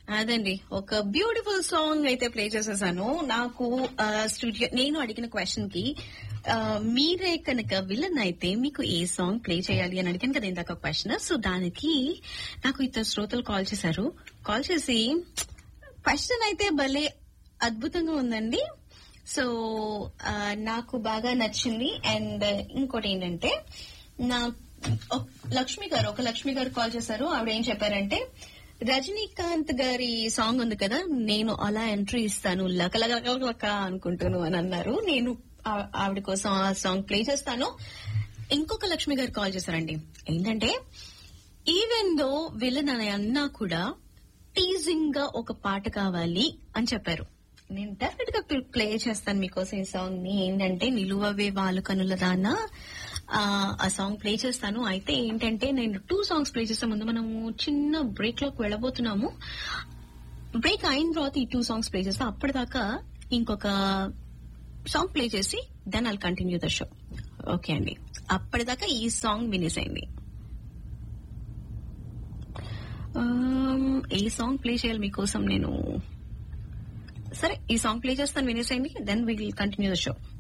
అదండి ఒక beautiful song అయితే ప్లే చేసేసాను నాకు స్టూడియో నేను అడిగిన క్వశ్చన్ కి ఆ, మీరే కనుక విలన్ అయితే మీకు ఏ సాంగ్ ప్లే చేయాలి అని అడిగాను కదా ఇందాక క్వశ్చన్ సో దానికి నాకు ఇద్దరు శ్రోతలు కాల్ చేశారు కాల్ చేసి క్వశ్చన్ అయితే భలే అద్భుతంగా ఉందండి సో ఆ, నాకు బాగా నచ్చింది అండ్ ఇంకోటి ఏంటంటే నా ఒక- లక్ష్మి గారు ఒక లక్ష్మి గారు కాల్ చేశారు ఆవిడ ఏం చెప్పారంటే రజనీకాంత్ గారి సాంగ్ ఉంది కదా నేను అలా ఎంట్రీ ఇస్తాను లకలక అనుకుంటాను అని అన్నారు నేను ఆ- ఆవిడ కోసం ఆ సాంగ్ ప్లే చేస్తాను ఇంకొక లక్ష్మి గారు కాల్ చేశారండి ఏంటంటే ఈవెన్ దో విలన్ అని అన్నా కూడా టీజింగ్ గా ఒక పాట కావాలి అని చెప్పారు నేను డెఫినెట్ గా ప్లే చేస్తాను మీకోసం ఈ సాంగ్ ని ఏంటంటే నిలువవే వాళ్ళు కనుల దాన ఆ సాంగ్ ప్లే చేస్తాను అయితే ఏంటంటే నేను టూ సాంగ్స్ ప్లే చేసే ముందు మనము చిన్న బ్రేక్ లోకి వెళ్ళబోతున్నాము బ్రేక్ అయిన తర్వాత ఈ టూ సాంగ్స్ ప్లే చేస్తా అప్పటిదాకా ఇంకొక సాంగ్ ప్లే చేసి then I'll continue the show okay అండి అప్పటిదాకా ఈ సాంగ్ వినేసేయండి Um, ఏ సాంగ్ ప్లే చేయాలి మీకోసం నేను సరే ఈ సాంగ్ ప్లే చేస్తాను వినేసేయండి then will continue the show